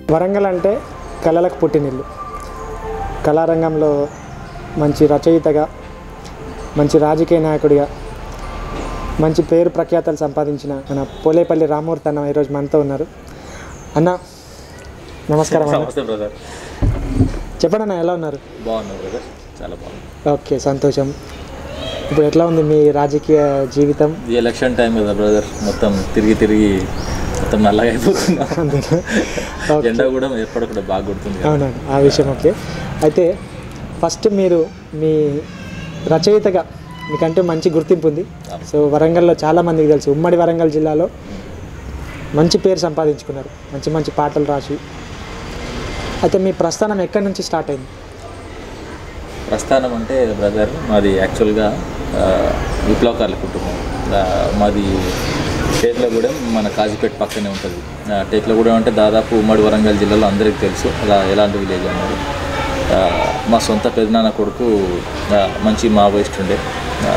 వరంగల్ అంటే కళలకు పుట్టినిల్లు కళారంగంలో మంచి రచయితగా మంచి రాజకీయ నాయకుడిగా మంచి పేరు ప్రఖ్యాతలు సంపాదించిన మన పోలేపల్లి రామూర్తి అన్న ఈరోజు మనతో ఉన్నారు అన్న నమస్కారం అన్న నమస్తే బ్రదర్ చెప్పండి అన్న ఎలా ఉన్నారు బాగున్నావు బ్రదర్ చాలా బాగుంది ఓకే సంతోషం ఇప్పుడు ఎట్లా ఉంది మీ రాజకీయ జీవితం ఇది ఎలక్షన్ టైం కదా బ్రదర్ మొత్తం తిరిగి తిరిగి మొత్తం నల్లగా అయిపోతున్నా ఓకే ఎండ కూడా ఎప్పటికూడా బాగా కొడుతుంది కదా. అవునండి ఆ విషయం ఓకే అయితే ఫస్ట్ మీరు మీ రచయితగా మీకంటూ మంచి గుర్తింపు ఉంది సో వరంగల్లో చాలా మందికి తెలుసు ఉమ్మడి వరంగల్ జిల్లాలో మంచి పేరు సంపాదించుకున్నారు మంచి మంచి పాటలు రాసి అయితే మీ ప్రస్థానం ఎక్కడి నుంచి స్టార్ట్ అయింది ప్రస్థానం అంటే బ్రదర్ మాది యాక్చువల్గా ఆ, విప్లవకారుల కుటుంబం ఆ, మాది టేక్లగూడెం మన కాజీపేట పక్కనే ఉంటుంది ఆ, టేక్లగూడెం అంటే దాదాపు ఉమ్మడి వరంగల్ జిల్లాలో అందరికీ తెలుసు అలా ఎలాంటి విలేజ్ అన్నది ఆ, మా సొంత పెదనాన్న కొడుకు ఆ, మంచి మావోయిస్ట్ ఉండే ఆ,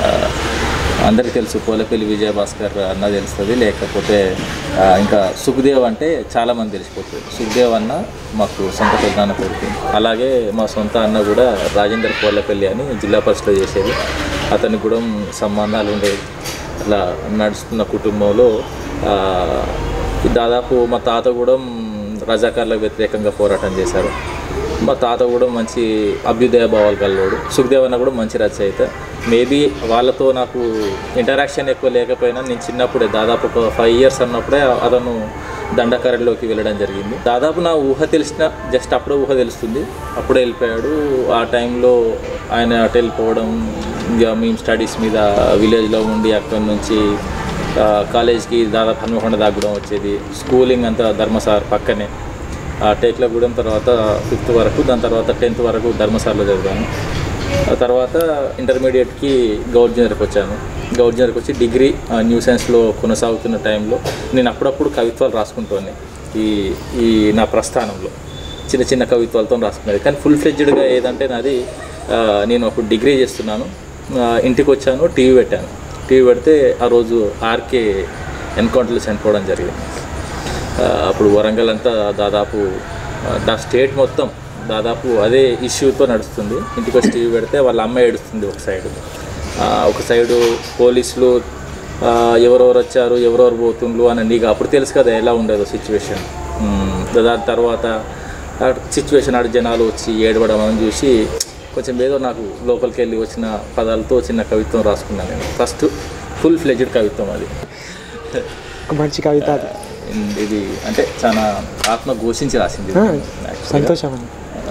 అందరికీ తెలుసు పోలపల్లి విజయభాస్కర్ అన్న తెలుస్తుంది లేకపోతే ఆ, ఇంకా సుఖదేవ్ అంటే చాలామంది తెలిసిపోతుంది సుఖదేవ్ అన్న మాకు సొంత పెద్దనాన్న కొడుకు అలాగే మా సొంత అన్న కూడా రాజేందర్ పోలపల్లి అని జిల్లా పరిషత్లో చేసేది అతనికి కూడా సంబంధాలు ఉండేవి అలా నడుస్తున్న కుటుంబంలో ఆ, దాదాపు మా తాత కూడా రజాకార్లకు వ్యతిరేకంగా పోరాటం చేశారు మా తాత కూడా మంచి అభ్యుదయ భావాలు కలవాడు సుఖదేవ్ అన్న కూడా మంచి రచయిత మేబీ వాళ్ళతో నాకు ఇంటరాక్షన్ ఎక్కువ లేకపోయినా నేను చిన్నప్పుడే దాదాపు ఒక ఫైవ్ ఇయర్స్ అన్నప్పుడే అతను దండకారుల్లోకి వెళ్ళడం జరిగింది దాదాపు నా ఊహ తెలిసిన జస్ట్ అప్పుడే ఊహ తెలుస్తుంది అప్పుడే వెళ్ళిపోయాడు ఆ టైంలో ఆయన అటు వెళ్ళిపోవడం ఇంకా మేము స్టడీస్ మీద విలేజ్లో ఉండి అక్కడి నుంచి ఆ, కాలేజ్కి దాదాపు హన్మకొండ దాగడం వచ్చేది స్కూలింగ్ అంతా ధర్మసార్ పక్కనే ఆ టేక్లగూడెం తర్వాత ఫిఫ్త్ వరకు దాని తర్వాత టెన్త్ వరకు ధర్మసార్లో చదివాను ఆ తర్వాత ఇంటర్మీడియట్కి గౌర్జనర్కి వచ్చాను గౌర్జనర్కి వచ్చి డిగ్రీ ఆ, న్యూ సైన్స్లో కొనసాగుతున్న టైంలో నేను అప్పుడప్పుడు కవిత్వాలు రాసుకుంటాను ఈ ఈ నా ప్రస్థానంలో చిన్న చిన్న కవిత్వాలతో రాసుకునేది కానీ ఫుల్ ఫ్లెడ్జ్డ్గా ఏదంటే నాది ఆ, నేను అప్పుడు డిగ్రీ చేస్తున్నాను ఆ, ఇంటికి వచ్చాను టీవీ పెట్టాను టీవీ పెడితే ఆ రోజు ఆర్కే ఎన్కౌంటర్లు చనిపోవడం జరిగింది ఆ, అప్పుడు వరంగల్ అంతా దాదాపు ఆ, దా స్టేట్ మొత్తం దాదాపు అదే ఇష్యూతో నడుస్తుంది ఇంటికి వచ్చి టీవీ పెడితే వాళ్ళ అమ్మ ఏడుస్తుంది ఒక సైడు ఆ, ఒక సైడు పోలీసులు ఆ, ఎవరెవరు వచ్చారు ఎవరెవరు పోతుండ్రు అని నీకు అప్పుడు తెలుసు కదా ఎలా ఉండేదో సిచ్యువేషన్ దాని తర్వాత సిచ్యువేషన్ ఆడ జనాలు వచ్చి ఏడవడం అని చూసి కొంచెం ఏదో నాకు లోపలికి వెళ్ళి వచ్చిన పదాలతో చిన్న కవిత్వం రాసుకున్నాను నేను ఫస్ట్ ఫుల్ ఫ్లెడ్జ్డ్ కవిత్వం అది ఒక మంచి కవిత అది ఇది అంటే చాలా ఆత్మ ఘోషించి రాసింది ఆ, Actually. సంతోషం అండి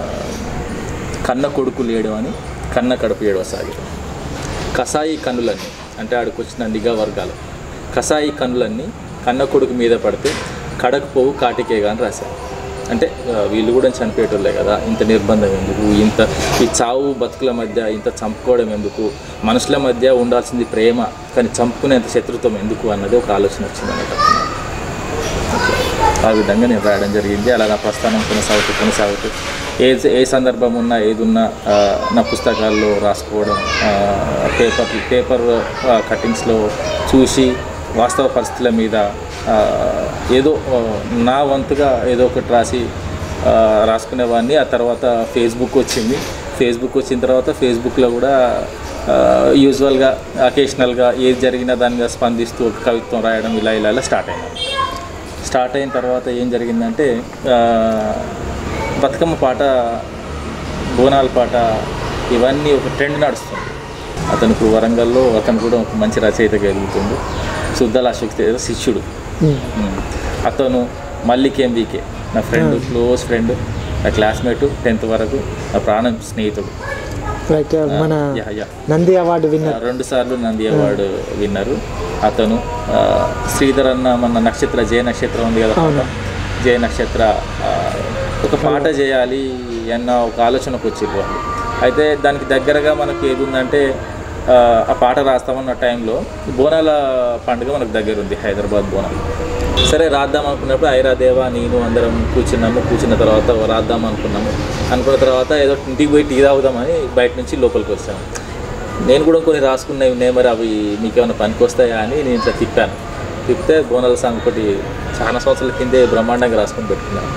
కన్న కొడుకు లేడు అని కన్న కడుపు ఏడవసాగి కసాయి కన్నులన్నీ అంటే ఆడికొచ్చిన నిఘా వర్గాలు కసాయి కన్నులన్నీ కన్న కొడుకు మీద పడితే కడకు పోవు కాటికేగా అని రాశారు అంటే ఆ, వీళ్ళు కూడా చనిపోయేటోళ్ళే కదా ఇంత నిర్బంధం ఎందుకు ఇంత ఈ చావు బతుకుల మధ్య ఇంత చంపుకోవడం ఎందుకు మనుషుల మధ్య ఉండాల్సింది ప్రేమ కానీ చంపుకునేంత శత్రుత్వం ఎందుకు అన్నది ఒక ఆలోచన వచ్చింది అన్నట్టు ఆ విధంగా నేను రాయడం జరిగింది అలా నా ప్రస్థానం కొనసాగుతూ కొనసాగుతూ ఏ ఏ సందర్భం ఉన్నా ఏది ఉన్నా ఆ, నా పుస్తకాల్లో రాసుకోవడం ఆ, పేపర్ పేపర్ ఆ, కట్టింగ్స్లో చూసి వాస్తవ పరిస్థితుల మీద ఆ, ఏదో ఆ, నా వంతుగా ఏదో ఒకటి రాసి ఆ, రాసుకునేవాడిని ఆ తర్వాత ఫేస్బుక్ వచ్చింది ఫేస్బుక్ వచ్చిన తర్వాత ఫేస్బుక్లో కూడా యూజువల్గా అకేషనల్గా ఏది జరిగినా దాని మీద స్పందిస్తూ ఒక కవిత్వం రాయడం ఇలా ఇలా ఇలా స్టార్ట్ అయినాను స్టార్ట్ అయిన తర్వాత ఏం జరిగిందంటే ఆ, బతుకమ్మ పాట బోనాల పాట ఇవన్నీ ఒక ట్రెండ్ నడుస్తుంది అతను ఇప్పుడు వరంగల్లో అతను కూడా ఒక మంచి రచయితగా ఎదుగుతుంది సుద్దల అశోక్ తేజ శిష్యుడు ఉమ్. ఉమ్. అతను మల్లిక్ ఎంబీకే నా ఫ్రెండ్ క్లోజ్ ఫ్రెండ్ నా క్లాస్మేట్ టెన్త్ వరకు నా ప్రాణం స్నేహితుడు లైక్ మన yeah yeah Nandi award winner రెండు సార్లు నంది అవార్డు విన్నరు అతను ఆ, శ్రీధర్ అన్న మన నక్షత్ర జయ నక్షత్రం ఉంది కదా అవును. జయ నక్షత్ర ఆ, ఒక పాట చేయాలి అన్న ఒక ఆలోచనకు వచ్చింది వాళ్ళు అయితే దానికి దగ్గరగా మనకి ఏది ఉందంటే ఆ, ఆ పాట రాస్తామన్న టైంలో బోనాల పండుగ మనకు దగ్గర ఉంది హైదరాబాద్ బోనాలు సరే రాద్దాం అనుకున్నప్పుడు ఐరాదేవా నేను అందరం కూర్చున్నాము కూర్చున్న తర్వాత రాద్దాం అనుకున్నాము అనుకున్న తర్వాత ఏదో ఇంటికి పోయి టీ తాగుదామని బయట నుంచి లోపలికి వచ్చాము నేను కూడా కొన్ని రాసుకున్నవి ఉన్నాయి మరి అవి మీకు ఏమైనా పనికి వస్తాయా అని నేను ఇట్లా తిప్పాను తిప్పితే బోనాల సాంగ్ ఒకటి చాలా సంవత్సరాల కిందే బ్రహ్మాండంగా రాసుకొని పెట్టుకున్నాను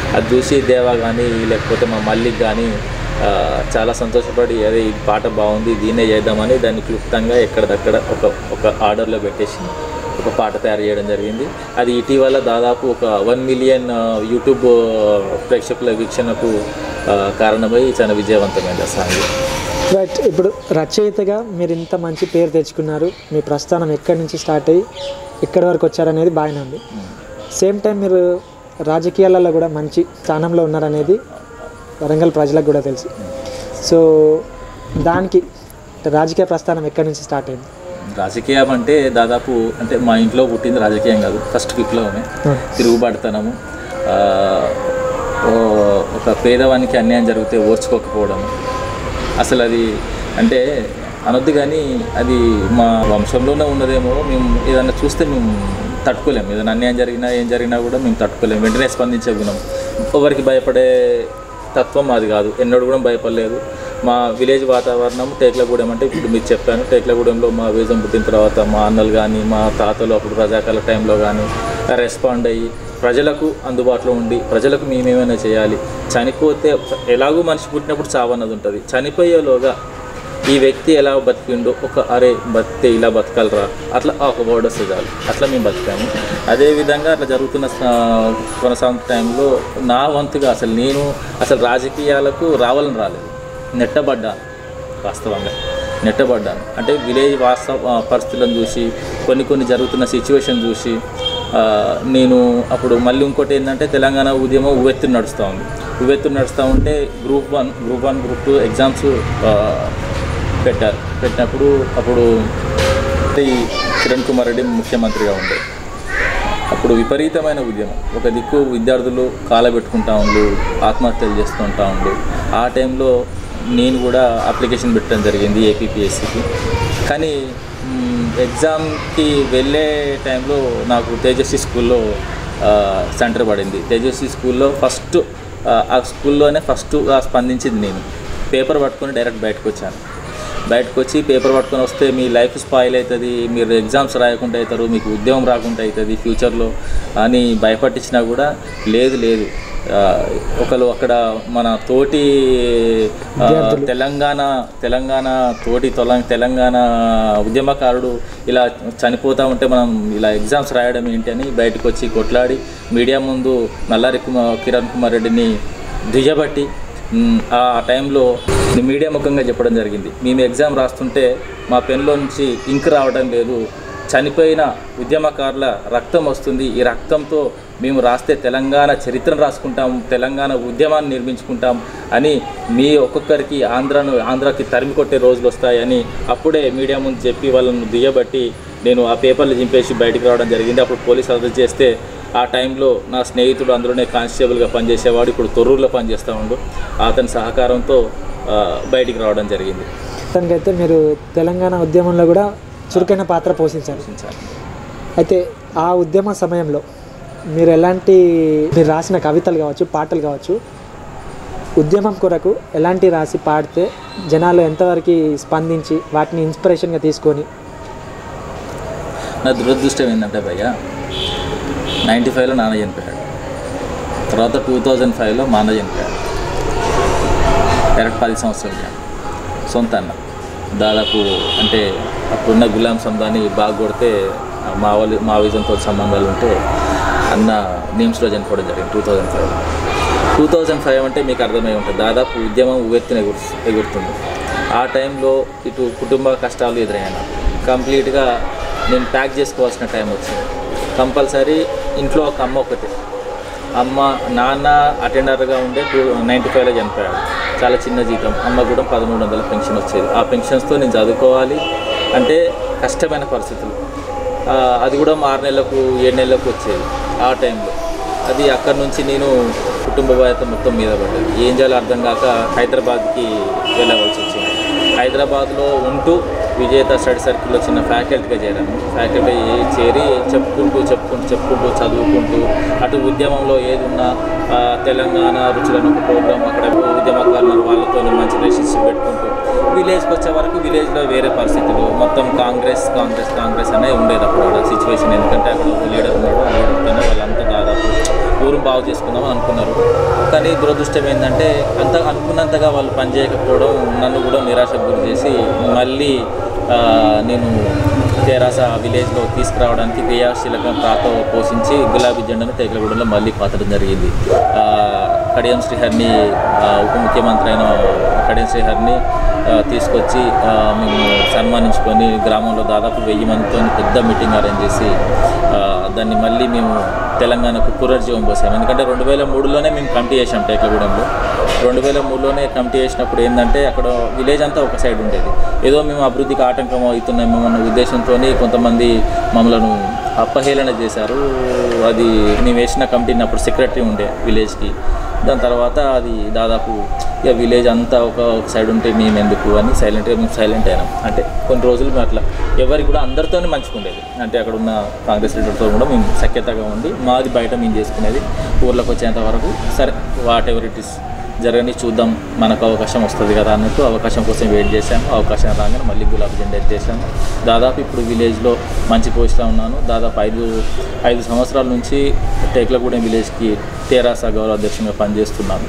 అది చూసి దేవా కానీ లేకపోతే మా మల్లిక్ కానీ ఆ, చాలా సంతోషపడి అదే ఈ పాట బాగుంది దీన్నే చేద్దామని దాన్ని క్లుప్తంగా ఎక్కడిదక్కడ ఒక ఒక ఆర్డర్లో పెట్టేసి ఒక పాట తయారు చేయడం జరిగింది అది ఇటీవల దాదాపు ఒక వన్ మిలియన్ యూట్యూబ్ ప్రేక్షకుల వీక్షణకు ఆ, కారణమై చాలా విజయవంతమైంది ఆ సాంగ్ రైట్ ఇప్పుడు రచయితగా మీరు ఇంత మంచి పేరు తెచ్చుకున్నారు మీ ప్రస్థానం ఎక్కడి నుంచి స్టార్ట్ అయ్యి ఎక్కడి వరకు వచ్చారనేది బాగానే ఉంది సేమ్ టైం మీరు రాజకీయాలలో కూడా మంచి స్థానంలో ఉన్నారనేది వరంగల్ ప్రజలకు కూడా తెలుసు సో దానికి రాజకీయ ప్రస్థానం ఎక్కడి నుంచి స్టార్ట్ అయింది రాజకీయం అంటే దాదాపు అంటే మా ఇంట్లో పుట్టింది రాజకీయం కాదు ఫస్ట్ విప్లవమే తిరుగుబాటుతనము ఆ, ఓ- ఒక పేదవానికి అన్యాయం జరిగితే ఓర్చుకోకపోవడం అసలు అది అంటే అనొద్దు కానీ అది మా వంశంలోనే ఉన్నదేమో మేము ఏదన్నా చూస్తే మేము తట్టుకోలేము ఏదైనా అన్యాయం జరిగినా ఏం జరిగినా కూడా మేము తట్టుకోలేము వెంటనే స్పందించే గుణం ఎవరికి భయపడే తత్వం అది కాదు ఎన్నడూ కూడా భయపడలేదు మా విలేజ్ వాతావరణం టేక్లగూడెం అంటే ఇప్పుడు మీకు చెప్పాను టేక్లగూడెంలో మా వేజం పుట్టిన తర్వాత మా అన్నలు కానీ మా తాతలు అప్పుడు ప్రజాకాల టైంలో కానీ రెస్పాండ్ అయ్యి ప్రజలకు అందుబాటులో ఉండి ప్రజలకు మేమేమైనా చేయాలి చనిపోతే ఎలాగూ మనిషి పుట్టినప్పుడు చావన్నది ఉంటుంది చనిపోయేలోగా ఈ వ్యక్తి ఎలా బతికిండో ఒక అరే బతికే ఇలా బతకాలరా అట్లా ఆ ఒక వర్డ్ వస్తే చాలు అట్లా మేము బతికాము అదేవిధంగా అట్లా జరుగుతున్న స- కొనసాగుతున్న టైంలో నా వంతుగా అసలు నేను అసలు రాజకీయాలకు రావాలని రాలేదు నెట్టబడ్డాను వాస్తవంగా నెట్టబడ్డాను అంటే విలేజ్ వాస్తవ ఆ, పరిస్థితులను చూసి కొన్ని కొన్ని జరుగుతున్న సిచ్యువేషన్ చూసి ఆ, నేను అప్పుడు మళ్ళీ ఇంకోటి ఏంటంటే తెలంగాణ ఉద్యమం ఉవ్వెత్తున నడుస్తూ ఉంది ఉవ్వెత్తున నడుస్తూ ఉంటే group one group one group two exams పెట్టారు పెట్టినప్పుడు అప్పుడు ఈ కిరణ్ కుమార్ రెడ్డి ముఖ్యమంత్రిగా ఉండే అప్పుడు విపరీతమైన ఉద్యమం ఒక దిక్కు విద్యార్థులు కాలబెట్టుకుంటా ఉండు ఆత్మహత్యలు చేసుకుంటా ఉండు ఆ టైంలో నేను కూడా అప్లికేషన్ పెట్టడం జరిగింది ఏపీపీఎస్సికి కానీ మ్, ఎగ్జామ్కి వెళ్ళే టైంలో నాకు తేజస్వి స్కూల్లో ఆ, సెంటర్ పడింది తేజస్వి స్కూల్లో ఫస్ట్ ఆ, ఆ స్కూల్లోనే ఫస్ట్గా స్పందించింది నేను పేపర్ పట్టుకొని డైరెక్ట్ బయటకు వచ్చాను బయటకు వచ్చి పేపర్ పట్టుకొని వస్తే మీ లైఫ్ స్పాయిల్ అవుతుంది మీరు ఎగ్జామ్స్ రాయకుండా అవుతారు మీకు ఉద్యోగం రాకుండా అవుతుంది ఫ్యూచర్లో అని భయపట్టించినా కూడా లేదు లేదు ఆ, ఒకరు అక్కడ మన తోటి ఆ, తెలంగాణ తెలంగాణ తోటి తొల తెలంగాణ ఉద్యమకారుడు ఇలా చనిపోతా ఉంటే మనం ఇలా ఎగ్జామ్స్ రాయడం ఏంటి అని బయటకు వచ్చి కొట్లాడి మీడియా ముందు నల్లారి కుమార్ కిరణ్ కుమార్ రెడ్డిని దిగబట్టి మ్, ఆ టైంలో నేను మీడియా ముఖంగా చెప్పడం జరిగింది మేము ఎగ్జామ్ రాస్తుంటే మా పెన్లో నుంచి ఇంక్ రావడం లేదు చనిపోయిన ఉద్యమకారుల రక్తం వస్తుంది ఈ రక్తంతో మేము రాస్తే తెలంగాణ చరిత్రను రాసుకుంటాం తెలంగాణ ఉద్యమాన్ని నిర్మించుకుంటాం అని మీ ఒక్కొక్కరికి ఆంధ్రను ఆంధ్రాకి తరిమి కొట్టే రోజులు వస్తాయని అప్పుడే మీడియా ముందు చెప్పి వాళ్ళను దిగబట్టి నేను ఆ పేపర్లు చింపేసి బయటికి రావడం జరిగింది అప్పుడు పోలీసు అరెస్ట్ చేస్తే ఆ టైంలో నా స్నేహితుడు అందులోనే కానిస్టేబుల్గా పనిచేసేవాడు ఇప్పుడు తొర్రూరులో పనిచేస్తూ ఉండు అతని సహకారంతో ఆ, బయటికి రావడం జరిగింది తనకైతే మీరు తెలంగాణ ఉద్యమంలో కూడా చురుకైన పాత్ర పోషించారు అయితే ఆ ఉద్యమ సమయంలో మీరు ఎలాంటి మీరు రాసిన కవితలు కావచ్చు పాటలు కావచ్చు ఉద్యమం కొరకు ఎలాంటి రాసి పాడితే జనాలు ఎంతవరకు స్పందించి వాటిని ఇన్స్పిరేషన్గా తీసుకొని నా దురదృష్టం ఏంటంటే భయ్య నైంటీ ఫైవ్లో నాన్న చనిపోయాడు తర్వాత టూ థౌజండ్ ఫైవ్లో మా అన్న చనిపోయాడు డైరెక్ట్ పది సంవత్సరాలు నేను సొంత అన్న దాదాపు అంటే అప్పుడున్న గులాం సందాన్ని బాగా కొడితే మా వాళ్ళు మా విజన్తో సంబంధాలు ఉంటే అన్న నిమ్స్లో చనిపోవడం జరిగింది two thousand five two thousand five అంటే మీకు అర్థమై ఉంటుంది దాదాపు ఉద్యమం ఉవ్వెత్తున ఎగురు ఎగురుతుంది ఆ టైంలో ఇటు కుటుంబ కష్టాలు ఎదురయ్యాను కంప్లీట్గా నేను ప్యాక్ చేసుకోవాల్సిన టైం వచ్చింది కంపల్సరీ ఇంట్లో ఒక అమ్మ ఒకటే అమ్మ నాన్న అటెండర్గా ఉండే టూ నైంటీ ఫైవ్లో చనిపోయాడు చాలా చిన్న జీతం అమ్మ కూడా పదమూడు వందల పెన్షన్ వచ్చేది ఆ పెన్షన్స్తో నేను చదువుకోవాలి అంటే కష్టమైన పరిస్థితులు ఆ, అది కూడా ఆరు నెలలకు ఏడు నెలలకు వచ్చేది ఆ టైంలో అది అక్కడ నుంచి నేను కుటుంబ బాధ్యత మొత్తం మీద పడ్డది ఏం చేయాలో అర్థం కాక హైదరాబాద్కి వెళ్ళవలసి వచ్చింది హైదరాబాద్లో ఉంటూ విజేత స్టడీ సర్కిల్లో చిన్న ఫ్యాకల్టీగా చేరాను ఫ్యాకల్టీ చేరి చెప్పుకుంటూ చెప్పుకుంటూ చెప్పుకుంటూ చదువుకుంటూ అటు ఉద్యమంలో ఏది ఉన్నా ఆ, తెలంగాణ రుచులను ఒక ప్రోగ్రామ్ అక్కడ ఉద్యమకారులు వాళ్ళతో మంచి రిలేషన్షిప్ పెట్టుకుంటూ విలేజ్కి వచ్చే వరకు విలేజ్లో వేరే పరిస్థితులు మొత్తం కాంగ్రెస్ కాంగ్రెస్ కాంగ్రెస్ అనే ఉండేది అప్పుడు అక్కడ సిచ్యువేషన్ ఎందుకంటే అక్కడ ఒక లీడర్ ఉన్నాడు ఆ లీడర్తోనే వాళ్ళంతా దాదాపు ఊరు బాగు చేసుకుందాం అనుకున్నారు కానీ దురదృష్టం ఏంటంటే అంత అనుకున్నంతగా వాళ్ళు పనిచేయకపోవడం నన్ను కూడా నిరాశకు గురి చేసి మళ్ళీ ఆ, నేను తెరాస విలేజ్లో తీసుకురావడానికి క్రియాశీలకం పాత్ర పోషించి గులాబీ జెండాను టేకలగూడలో మళ్ళీ పాతడం జరిగింది ఆ, కడియం శ్రీహరిని ఆ, ఉప ముఖ్యమంత్రి అయిన కడియం శ్రీహరిని ఆ, తీసుకొచ్చి ఆ, మేము సన్మానించుకొని గ్రామంలో దాదాపు వెయ్యి మందితో పెద్ద మీటింగ్ అరేంజ్ చేసి ఆ, దాన్ని మళ్ళీ మేము తెలంగాణకు పునర్జీవం పోసాం ఎందుకంటే రెండు వేల మూడులోనే మేము కమిటీ చేసాం టేకలగూడెంలో రెండు వేల మూడులోనే కమిటీ చేసినప్పుడు ఏంటంటే అక్కడ విలేజ్ అంతా ఒక సైడ్ ఉండేది ఏదో మేము అభివృద్ధికి ఆటంకం అవుతున్నామేమో అన్న ఉద్దేశంతో కొంతమంది మమ్మలను అప్పహేళన చేశారు అది మేము వేసిన కమిటీని అప్పుడు సెక్రటరీ ఉండే విలేజ్కి దాని తర్వాత అది దాదాపు ఇక విలేజ్ అంతా ఒక ఒక సైడ్ ఉంటే మేము ఎందుకు అని సైలెంట్గా మేము సైలెంట్ అయినాం అంటే కొన్ని రోజులు మేము అట్లా ఎవరికి కూడా అందరితోనే మంచుకుండేది అంటే అక్కడ ఉన్న కాంగ్రెస్ లీడర్తో కూడా మేము సఖ్యతగా ఉండి మాది బయట మేము చేసుకునేది ఊర్లోకి వచ్చేంత వరకు సరే వాట్ ఎవర్ ఇట్ ఇస్ జరగని చూద్దాం మనకు అవకాశం వస్తుంది కదా అన్నట్టు అవకాశం కోసం వెయిట్ చేశాము అవకాశం రాగానే మళ్ళీ గులాబీ జెండా ఎత్తేసాము దాదాపు ఇప్పుడు విలేజ్లో మంచి పోస్ట్లో ఉన్నాను దాదాపు ఐదు ఐదు సంవత్సరాల నుంచి టేక్లగూడెం విలేజ్కి తెరాస గౌరవ అధ్యక్షునిగా పనిచేస్తున్నాను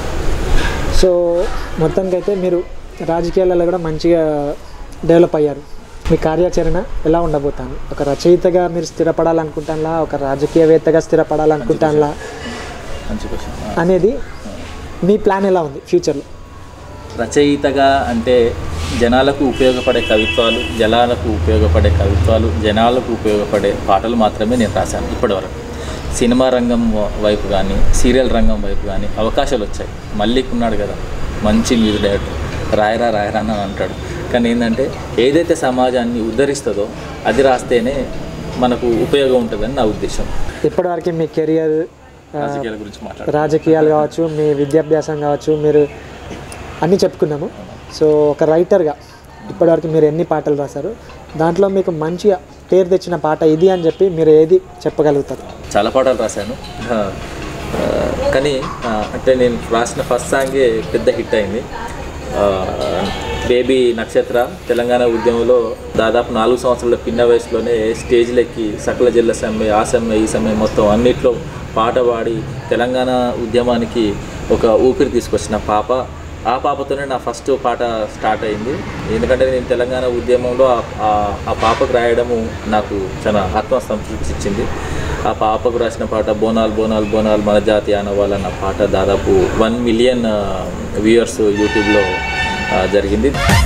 సో మొత్తానికి అయితే మీరు రాజకీయాలలో కూడా మంచిగా డెవలప్ అయ్యారు మీ కార్యాచరణ ఎలా ఉండబోతాను ఒక రచయితగా మీరు స్థిరపడాలనుకుంటానులా ఒక రాజకీయవేత్తగా స్థిరపడాలనుకుంటానులా మంచి క్వశ్చన్ అనేది మీ ప్లాన్ ఎలా ఉంది ఫ్యూచర్లో రచయితగా అంటే జనాలకు ఉపయోగపడే కవిత్వాలు జనాలకు ఉపయోగపడే కవిత్వాలు జనాలకు ఉపయోగపడే పాటలు మాత్రమే నేను రాశాను ఇప్పటివరకు సినిమా రంగం వ- వైపు కానీ సీరియల్ రంగం వైపు కానీ అవకాశాలు వచ్చాయి మళ్ళీ ఉన్నాడు కదా మంచి మ్యూజిక్ డైరెక్టర్ రాయరా రాయరా అని అంటాడు కానీ ఏంటంటే ఏదైతే సమాజాన్ని ఉద్ధరిస్తుందో అది రాస్తేనే మనకు ఉపయోగం ఉంటుందని నా ఉద్దేశం ఇప్పటివరకు మీ కెరియర్ రాజకీయాల గురించి మాట్లాడు రాజకీయాలు కావచ్చు మీ విద్యాభ్యాసం కావచ్చు మీరు అన్నీ చెప్పుకున్నాము సో ఒక రైటర్గా ఇప్పటివరకు మీరు ఎన్ని పాటలు రాశారు దాంట్లో మీకు మంచిగా పేరు తెచ్చిన పాట ఇది అని చెప్పి మీరు ఏది చెప్పగలుగుతారు చాలా పాటలు రాశాను ఆ, ఆ, కానీ ఆ, అంటే నేను రాసిన ఫస్ట్ సాంగే పెద్ద హిట్ అయింది ఆ, బేబీ నక్షత్ర తెలంగాణ ఉద్యమంలో దాదాపు నాలుగు సంవత్సరాల పిన్న వయసులోనే స్టేజ్లెక్కి సకల జిల్లా సమ్మె ఆ సమ్మె ఈ సమ్మె మొత్తం అన్నిట్లో పాట పాడి తెలంగాణ ఉద్యమానికి ఒక ఊపిరి తీసుకొచ్చిన పాప ఆ పాపతోనే నా ఫస్ట్ పాట స్టార్ట్ అయింది ఎందుకంటే నేను తెలంగాణ ఉద్యమంలో ఆ- ఆ- ఆ పాపకు రాయడము నాకు చాలా ఆత్మసంతృప్తి ఇచ్చింది ఆ పాపకు రాసిన పాట బోనాలు బోనాలు బోనాలు మన జాతి ఆనవాళ్ళన్న పాట దాదాపు వన్ మిలియన్ వ్యూయర్స్ యూట్యూబ్లో ఆ, జరిగింది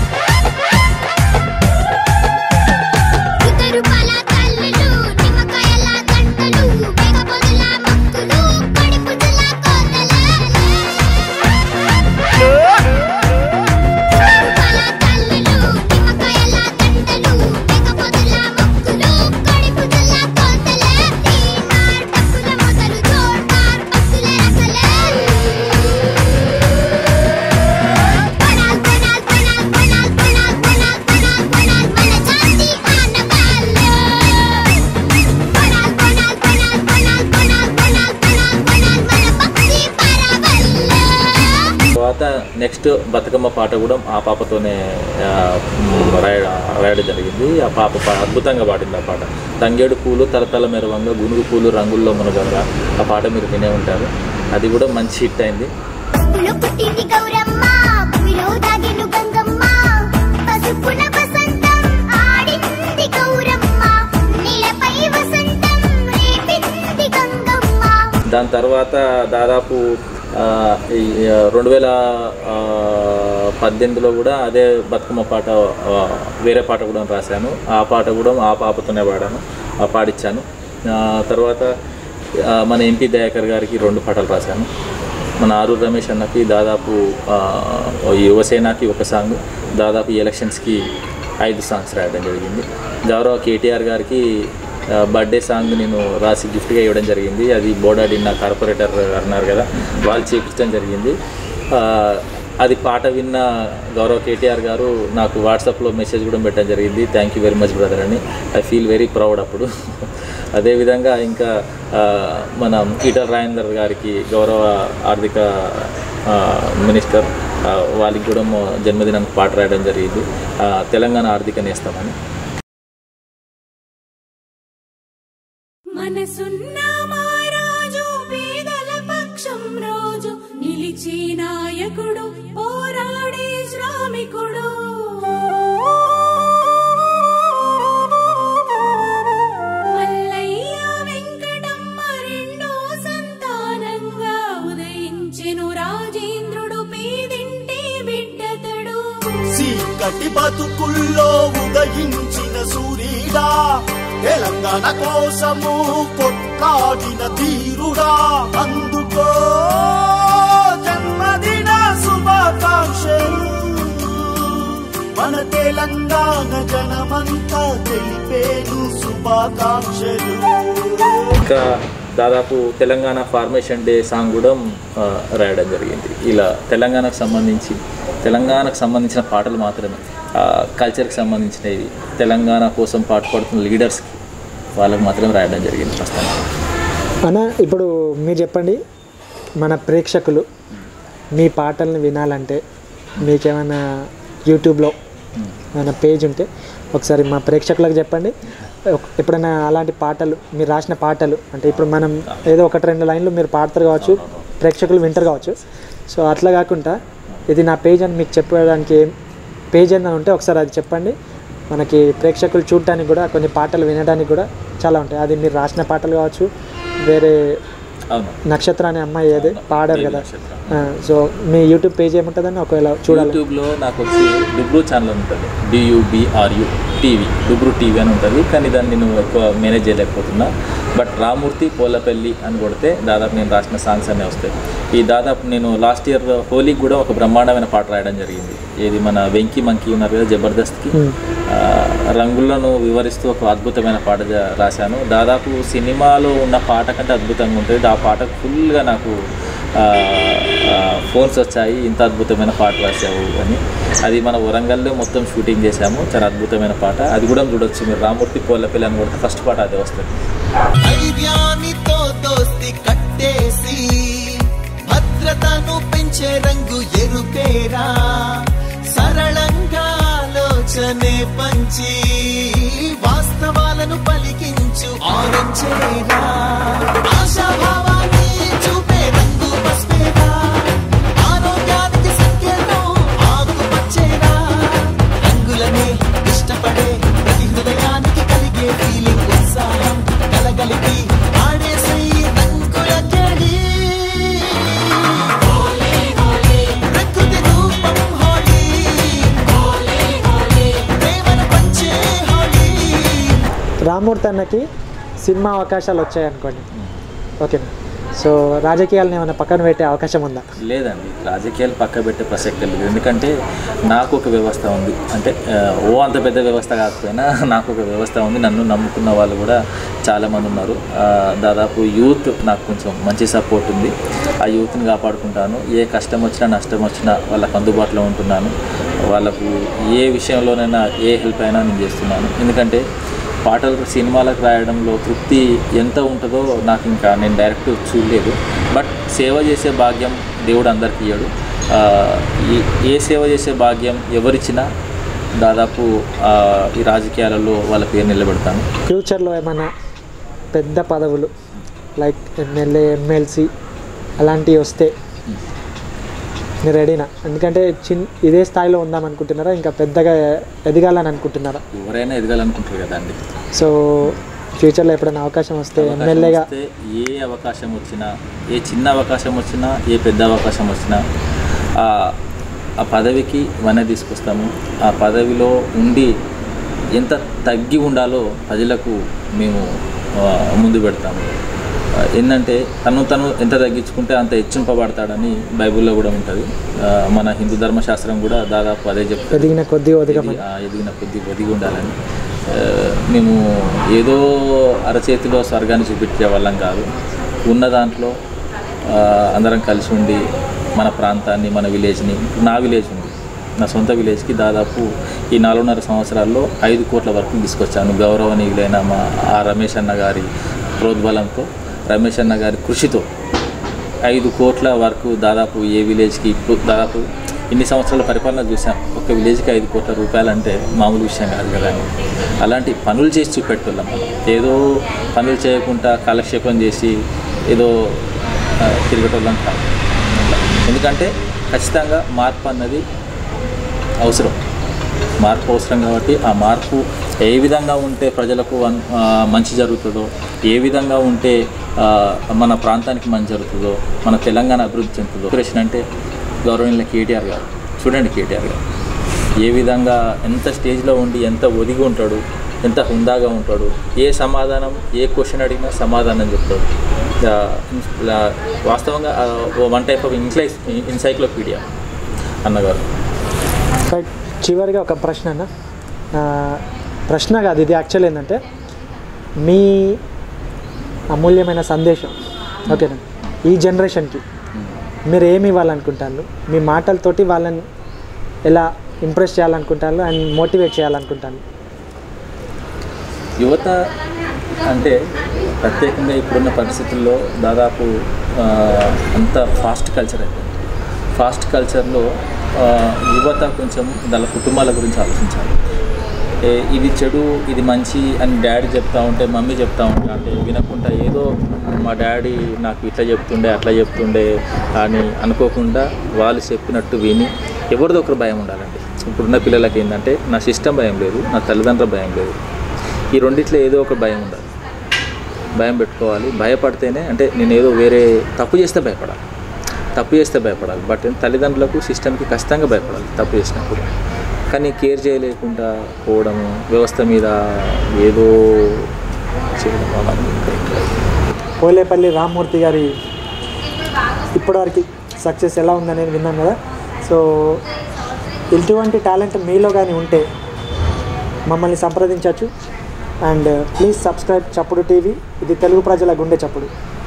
ఇద్దరు పల కళ్ళలు నిమ్మకాయల గంటలు బెగబొదల ముక్కులు పడిపుజల కోతలే పల కళ్ళలు నిమ్మకాయల గంటలు బెగబొదల ముక్కులు పడిపుజల కోతలే తీనార్ పక్కుల మొదలు జోర్దార్ పక్కుల రసలే పడాల్ పడాల్ పడాల్ పడాల్ పడాల్ పడాల్ పడాల్ పడాల్ మన జాతి ఆనవాళ్ళు పడాల్ పడాల్ పడాల్ పడాల్ పడాల్ పడాల్ పడాల్ పడాల్ మన భక్తి పరవళ్ళు తర్వాత నెక్స్ట్ బతుకమ్మ పాట కూడా ఆ పాపతోనే ఆ, మ్, రాయ రాయడం జరిగింది ఆ పాప పా- అద్భుతంగా పాడింది ఆ పాట తంగేడు పూలు తలతల మెరవంగా గునుగు పూలు రంగుల్లో మునగంగా ఆ పాట మీరు వినే ఉంటారు అది కూడా మంచి హిట్ అయింది పువ్వులో పుట్టింది గౌరమ్మ భూమిలో దాగిను గంగమ్మ పసుపున వసంతం ఆడింది గౌరమ్మ నీలపై వసంతం రేపింది గంగమ్మ దాని తర్వాత దాదాపు ఆ, ఈ ఆ, రెండు వేల ఆ, పద్దెనిమిదిలో కూడా అదే బతుకమ్మ పాట ఆ, వేరే పాట కూడా రాశాను ఆ పాట కూడా ఆ పాపతోనే పాడాను ఆ పాడిచ్చాను ఆ, తర్వాత ఆ, మన ఎంపీ దయాకర్ గారికి రెండు పాటలు రాశాను మన ఆరు రమేష్ అన్నకి దాదాపు ఆ, యువసేనకి ఒక సాంగ్ దాదాపు ఈ ఎలక్షన్స్కి ఐదు సాంగ్స్ రాయడం జరిగింది గౌరవ కేటీఆర్ గారికి ఆ, బర్త్డే సాంగ్ నేను రాసి గిఫ్ట్గా ఇవ్వడం జరిగింది అది బోడాడి నా కార్పొరేటర్ అన్నారు కదా వాళ్ళు చేపించడం జరిగింది ఆ, అది పాట విన్న గౌరవ కేటీఆర్ గారు నాకు వాట్సాప్లో మెసేజ్ కూడా పెట్టడం జరిగింది thank you very much brother అని ఐ ఫీల్ వెరీ ప్రౌడ్ అప్పుడు అదేవిధంగా ఇంకా ఆ, మన ఈటల రాజేందర్ గారికి గౌరవ ఆర్థిక ఆ, మినిస్టర్ ఆ, వాళ్ళకి కూడా మొ- జన్మదినానికి పాట రాయడం జరిగింది ఆ, తెలంగాణ ఆర్థిక నేస్తామని మనసున్న మారాజు పేదల పక్షం రోజు నిలిచి నాయకుడు పోరాడే శ్రామికుడు మల్లయ్య వెంకటమ్మ రెండో సంతానంగా ఉదయించెను రాజేంద్రుడు పేదింటి బిడ్డతడు చీకటి బతుకుల్లో ఉదయించిన సూర్యుడా తెలంగాణ కోసము కొట్లాడిన ధీరుడా అందుకో జన్మదిన శుభాకాంక్షలు మన తెలంగాణ జనమంతా తెలిపేను శుభాకాంక్షలు ఇంకా దాదాపు తెలంగాణ ఫార్మేషన్ డే సాంగ్ కూడా ఆ, రాయడం జరిగింది ఇలా తెలంగాణకు సంబంధించి తెలంగాణకు సంబంధించిన పాటలు మాత్రమే ఆ, కల్చర్కి సంబంధించినవి తెలంగాణ కోసం పాటుపడుతున్న లీడర్స్కి వాళ్ళకి మాత్రమే రాయడం జరిగింది ప్రస్తుతం అన్న ఇప్పుడు మీరు చెప్పండి మన ప్రేక్షకులు మీ పాటల్ని వినాలంటే మీకేమైనా యూట్యూబ్లో ఏమైనా పేజ్ ఉంటే ఒకసారి మా ప్రేక్షకులకు చెప్పండి ఒక- ఎప్పుడైనా అలాంటి పాటలు మీరు రాసిన పాటలు అంటే ఇప్పుడు మనం ఏదో ఒకటి రెండు లైన్లు మీరు పాడతారు కావచ్చు ప్రేక్షకులు వింటారు కావచ్చు సో అట్లా కాకుండా ఇది నా పేజ్ అని మీకు చెప్పడానికి ఏం పేజ్ ఏదైనా ఉంటే ఒకసారి అది చెప్పండి మనకి ప్రేక్షకులు చూడటానికి కూడా కొన్ని పాటలు వినడానికి కూడా చాలా ఉంటాయి అది మీరు రాసిన పాటలు కావచ్చు వేరే అవును నక్షత్ర అనే అమ్మాయి ఏది పాడారు కదా నక్షత్ర. ఆ, సో మీ యూట్యూబ్ పేజ్ ఏముంటుందని ఒకవేళ చూడాలి యూట్యూబ్లో నాకు వచ్చి డుబ్రు ఛానల్ ఉంటుంది డియుబిఆర్యు టీవీ డుబ్రు టీవీ అని ఉంటుంది కానీ దాన్ని నేను ఎక్కువ మేనేజ్ చేయలేకపోతున్నా బట్ రామూర్తి పోలపల్లి అని కొడితే దాదాపు నేను రాసిన సాంగ్స్ అన్నీ వస్తాయి ఈ దాదాపు నేను లాస్ట్ ఇయర్ హోలీకి కూడా ఒక బ్రహ్మాండమైన పాట రాయడం జరిగింది ఏది మన వెంకీ మంకీ ఉన్నారు కదా జబర్దస్త్కి ఆ, రంగులను వివరిస్తూ ఒక అద్భుతమైన పాట జ- రాశాను దాదాపు సినిమాలో ఉన్న పాట కంటే అద్భుతంగా ఉంటుంది ఆ పాటకు ఫుల్గా నాకు ఆ, ఆ, ఫోన్స్ వచ్చాయి ఇంత అద్భుతమైన పాట రాశావు అని అది మన వరంగల్లో మొత్తం షూటింగ్ చేశాము చాలా అద్భుతమైన పాట అది కూడా చూడొచ్చు మీరు రామూర్తి కోళ్ళపల్లి అని కొడితే ఫస్ట్ పాట అదే వస్తుంది ధైర్యానితో దోస్తి కట్టేసి భద్రతను పెంచే రంగు ఎరుపేరా సరళంగా ఆలోచనే పంచి వాస్తవాలను పలికించు ఆరంచేరా ఆశాభావాన్ని చూపే రంగు పసుపేరా ఆరోగ్యానికి సంకేతం ఆకుపచ్చేరా రంగులనే ఇష్టపడే ప్రతి హృదయానికి కలిగే ఫీలింగ్ ఉత్సాహం కలగలిపి ఆడేసే ఈ రంగుల జడి ప్రకృతి రూపం హోలీ ప్రేమను పంచే హోలీ రామ్మూర్తి అన్నకి సినిమా అవకాశాలు వచ్చాయి అనుకోండి ఓకేనా సో రాజకీయాలను ఏమైనా పక్కన పెట్టే అవకాశం ఉందా లేదండి రాజకీయాలు పక్క పెట్టే ప్రసక్తి లేదు ఎందుకంటే నాకు ఒక వ్యవస్థ ఉంది అంటే ఆ, ఓ అంత పెద్ద వ్యవస్థ కాకపోయినా నాకు ఒక వ్యవస్థ ఉంది నన్ను నమ్ముకున్న వాళ్ళు కూడా చాలామంది ఉన్నారు ఆ, దాదాపు యూత్ నాకు కొంచెం మంచి సపోర్ట్ ఉంది ఆ యూత్ని కాపాడుకుంటాను ఏ కష్టం వచ్చినా నష్టం వచ్చినా వాళ్ళకు అందుబాటులో ఉంటున్నాను వాళ్ళకు ఏ విషయంలోనైనా ఏ హెల్ప్ అయినా నేను చేస్తున్నాను ఎందుకంటే పాటలు సినిమాలకు రాయడంలో తృప్తి ఎంత ఉంటుందో నాకు ఇంకా నేను డైరెక్ట్ చూడలేదు బట్ సేవ చేసే భాగ్యం దేవుడు అందరికీ ఇయ్యడు ఆ, ఈ ఏ సేవ చేసే భాగ్యం ఎవరిచ్చినా దాదాపు ఆ, ఈ రాజకీయాలలో వాళ్ళ పేరు నిలబెడతాను ఫ్యూచర్లో ఏమైనా పెద్ద పదవులు లైక్ ఎమ్మెల్యే ఎమ్మెల్సీ అలాంటివి వస్తే మీరు రెడీనా ఎందుకంటే చిన్ ఇదే స్థాయిలో ఉందాం అనుకుంటున్నారా ఇంకా పెద్దగా ఎదగాలని అనుకుంటున్నారా ఎవరైనా ఎదగాలనుకుంటారు కదండి సో ఫ్యూచర్లో ఎప్పుడైనా అవకాశం వస్తే అవకాశం ఎమ్మెల్యేగా వస్తే ఏ అవకాశం వచ్చినా ఏ చిన్న అవకాశం వచ్చినా ఏ పెద్ద అవకాశం వచ్చినా ఆ ఆ పదవికి వన తీసుకొస్తాము ఆ పదవిలో ఉండి ఎంత తగ్గి ఉండాలో ప్రజలకు మేము ఆ, ముందు పెడతాము ఆ, ఏంటంటే తను తను ఎంత తగ్గించుకుంటే అంత హెచ్చింపబడతాడని బైబిల్లో కూడా ఉంటుంది ఆ, మన హిందూ ధర్మశాస్త్రం కూడా దాదాపు అదే చెప్తుంది ఎదిగిన కొద్ది ఒదిగమని ఎదిగి- ఆ, ఎదిగిన కొద్ది ఒదిగి ఉండాలని ఆ, మేము ఏదో అరచేతిలో స్వర్గాన్ని చూపించే వాళ్ళం కాదు ఉన్న దాంట్లో ఆ, అందరం కలిసి ఉండి మన ప్రాంతాన్ని మన విలేజ్ని నా విలేజ్ ఉంది నా సొంత విలేజ్కి దాదాపు ఈ నాలుగున్నర సంవత్సరాల్లో ఐదు కోట్ల వరకు తీసుకొచ్చాను గౌరవనీయులైన మా ఆ రమేష్ అన్న గారి ప్రోద్బలంతో రమేష్ అన్న గారి కృషితో ఐదు కోట్ల వరకు దాదాపు ఏ విలేజ్కి ఇప్పుడు దాదాపు ఇన్ని సంవత్సరాల పరిపాలన చూసాం ఒక విలేజ్కి ఐదు కోట్ల రూపాయలు అంటే మామూలు విషయం కాదు కదా అలాంటి పనులు చేసి చూపెట్టుకోలేం మనం ఏదో పనులు చేయకుండా కాలక్షేపం చేసి ఏదో ఆ, తిరగటోళ్ళం కాదు ఎందుకంటే ఖచ్చితంగా మార్పు అన్నది అవసరం మార్పు అవసరం కాబట్టి ఆ మార్పు ఏ విధంగా ఉంటే ప్రజలకు అన్- ఆ, మంచి జరుగుతుందో ఏ విధంగా ఉంటే ఆ, మన ప్రాంతానికి మంచి జరుగుతుందో మన తెలంగాణ అభివృద్ధి చెందుతుందో ఇన్స్పిరేషన్ అంటే గౌరవనీయుల కేటీఆర్ గారు చూడండి కేటీఆర్ గారు ఏ విధంగా ఎంత స్టేజ్లో ఉండి ఎంత ఒదిగి ఉంటాడు ఎంత హుందాగా ఉంటాడు ఏ సమాధానం ఏ క్వశ్చన్ అడిగినా సమాధానం చెప్తాడు ఆ, ఆ, వాస్తవంగా one type of English encyclopedia అన్నగారు రైట్ చివరిగా ఒక ప్రశ్న అన్న ఆ, ప్రశ్న కాదు ఇది యాక్చువల్ ఏంటంటే మీ అమూల్యమైన సందేశం ఓకేనా ఈ జనరేషన్కి మీరు ఏమి ఇవ్వాలనుకుంటారు మీ మాటలతోటి వాళ్ళని ఎలా ఇంప్రెస్ చేయాలనుకుంటారు అండ్ మోటివేట్ చేయాలనుకుంటాను యువత అంటే ప్రత్యేకంగా ఇప్పుడున్న పరిస్థితుల్లో దాదాపు ఆ, అంత ఫాస్ట్ కల్చర్ అయిపోయింది ఫాస్ట్ కల్చర్లో ఆ, యువత కొంచెం వాళ్ళ కుటుంబాల గురించి ఆలోచించాలి ఏ, ఇది చెడు ఇది మంచి అని డాడీ చెప్తా ఉంటే మమ్మీ చెప్తా ఉంటే అంటే వినకుండా ఏదో మా డాడీ నాకు ఇట్లా చెప్తుండే అట్లా చెప్తుండే అని అనుకోకుండా వాళ్ళు చెప్పినట్టు విని ఎవరిదో ఒకరు భయం ఉండాలండి ఇప్పుడున్న పిల్లలకి ఏంటంటే నా సిస్టమ్ భయం లేదు నా తల్లిదండ్రుల భయం లేదు ఈ రెండిట్లో ఏదో ఒక భయం ఉండాలి భయం పెట్టుకోవాలి భయపడితేనే అంటే నేను ఏదో వేరే తప్పు చేస్తే భయపడాలి తప్పు చేస్తే భయపడాలి బట్ తల్లిదండ్రులకు సిస్టమ్కి ఖచ్చితంగా భయపడాలి తప్పు చేసినప్పుడు కానీ కేర్ చేయలేకుండా పోవడము వ్యవస్థ మీద ఏదో చేయడం వల్ల correct కాదు. పోలేపల్లి రామ్మూర్తి గారి ఇప్పటివరకు సక్సెస్ ఎలా ఉందనేది విన్నాం కదా సో ఇటువంటి టాలెంట్ మీలో కానీ ఉంటే మమ్మల్ని సంప్రదించవచ్చు and please subscribe Chappudu TV ఇది తెలుగు ప్రజల గుండె చప్పుడు